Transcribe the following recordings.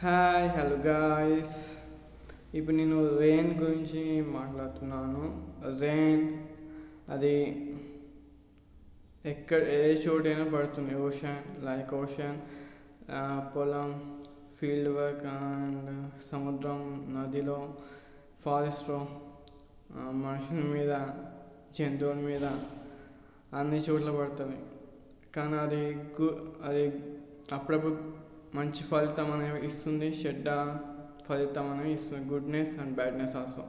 hi hello guys ఇప్పుడు నేను rain గురించి మాట్లాడుతున్నాను రెయిన్ అది ఎక్కడ ఏ చోటైనా పడుతుంది ఓషన్ లైక్ ఓషన్ పొలం ఫీల్డ్ వర్క్ అండ్ సముద్రం నదిలో ఫారెస్ట్లో మనుషుల మీద జంతువుల మీద అన్ని చోట్ల పడుతుంది కానీ అది గు అది అప్పుడప్పుడు మంచి ఫలితం అనేవి ఇస్తుంది చెడ్డ ఫలితం అనేవి ఇస్తుంది గుడ్నెస్ అండ్ బ్యాడ్నెస్ ఆల్సో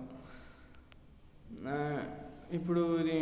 ఇప్పుడు ఇది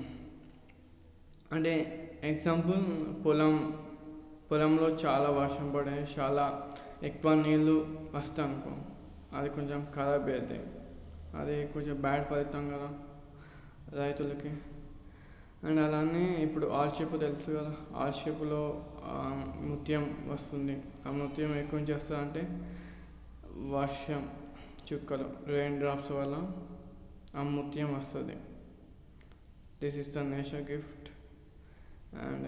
అంటే ఎగ్జాంపుల్ పొలం పొలంలో చాలా వర్షం పడే చాలా ఎక్కువ నీళ్ళు వస్తాయి అనుకో అది కొంచెం ఖరాబ్ అవుతుంది అది కొంచెం బ్యాడ్ ఫలితం కదా రైతులకి అండ్ అలానే ఇప్పుడు ఆల్షేపు తెలుసు కదా ఆల్షేపులో ముత్యం వస్తుంది ఆ ముత్యం ఎక్కువ నుంచి వస్తుంది అంటే వర్షం చుక్కలు రెయిన్ డ్రాప్స్ వల్ల ఆ ముత్యం వస్తుంది this is the nature gift and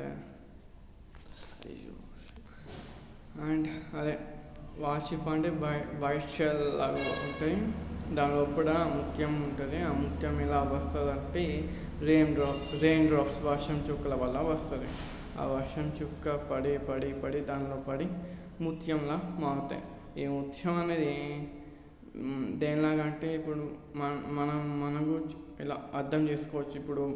and అదే వాషిప్ అంటే వై వైట్ షెల్ లాగా ఉంటాయి దాని లోపల ముత్యం ఉంటుంది ఆ ముత్యం ఎలా వస్తుంది అంటే రెయిన్ డ్రాప్ రెయిన్ డ్రాప్స్ వర్షం చుక్కల వల్ల వస్తుంది ఆ వర్షం చుక్క పడి పడి పడి దానిలో పడి ముత్యంలా మారుతాయి ఈ ముత్యం అనేది దేనిలాగా అంటే ఇప్పుడు మన మనం మనకు ఇలా అర్థం చేసుకోవచ్చు ఇప్పుడు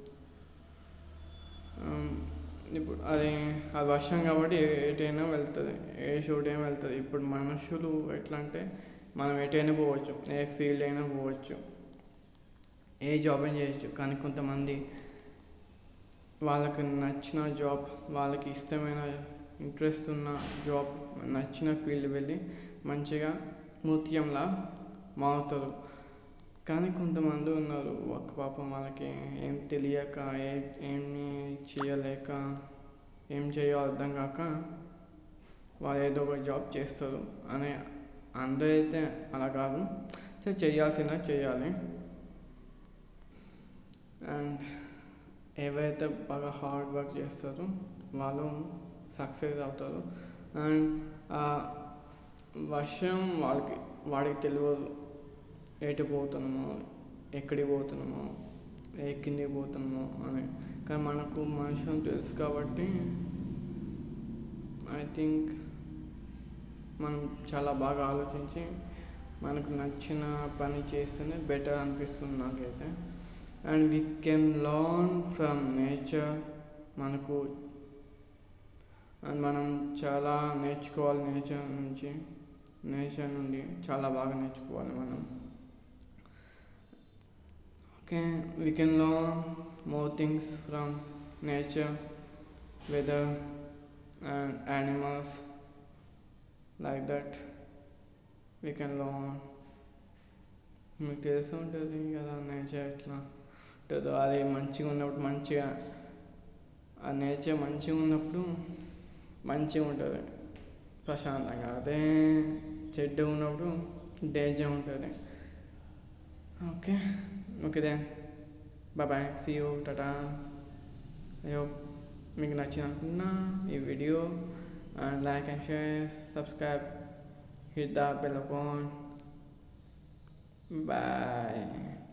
ఇప్పుడు అది అది వర్షం కాబట్టి ఎటైనా వెళ్తుంది ఏ చోటైనా వెళ్తుంది ఇప్పుడు మనుషులు ఎట్లా అంటే మనం ఎటైనా పోవచ్చు ఏ ఫీల్డ్ అయినా పోవచ్చు ఏ జాబ్ అయినా చేయొచ్చు కానీ కొంతమంది వాళ్ళకి నచ్చిన జాబ్ వాళ్ళకి ఇష్టమైన ఇంట్రెస్ట్ ఉన్న జాబ్ నచ్చిన ఫీల్డ్ వెళ్ళి మంచిగా ముత్యంలా మారుతారు కానీ కొంతమంది ఉన్నారు ఒక పాపం వాళ్ళకి ఏం తెలియక ఏ ఏమి చేయలేక ఏం చేయాలో అర్థం కాక వాళ్ళు ఏదో ఒక జాబ్ చేస్తారు అని అందరైతే అలా కాదు సో చేయాల్సిన చేయాలి అండ్ ఎవరైతే బాగా హార్డ్ వర్క్ చేస్తారో వాళ్ళు సక్సెస్ అవుతారు అండ్ వర్షం వాళ్ళకి వాడికి తెలియదు ఎటు పోతున్నామో ఎక్కడికి పోతున్నామో ఏ కిందికి పోతున్నామో అని కానీ మనకు మనుషులు తెలుసు కాబట్టి ఐ థింక్ మనం చాలా బాగా ఆలోచించి మనకు నచ్చిన పని చేస్తేనే బెటర్ అనిపిస్తుంది నాకైతే and we can learn from nature మనకు అండ్ మనం చాలా నేర్చుకోవాలి నేచర్ నుంచి నేచర్ నుండి చాలా బాగా నేర్చుకోవాలి మనం okay we can learn more things from nature weather and animals like that we can learn మీకు తెలిసి ఉంటుంది కదా నేచర్ ఎట్లా ఉంటుందో అది మంచిగా ఉన్నప్పుడు మంచిగా ఆ నేచర్ మంచిగా ఉన్నప్పుడు మంచిగా ఉంటుంది ప్రశాంతంగా అదే చెడ్డ ఉన్నప్పుడు డేంజర్ ఉంటుంది okay okay then bye bye see you టాటా అయ్యో మీకు నచ్చింది అనుకున్నా ఈ video and like and share subscribe hit the bell icon bye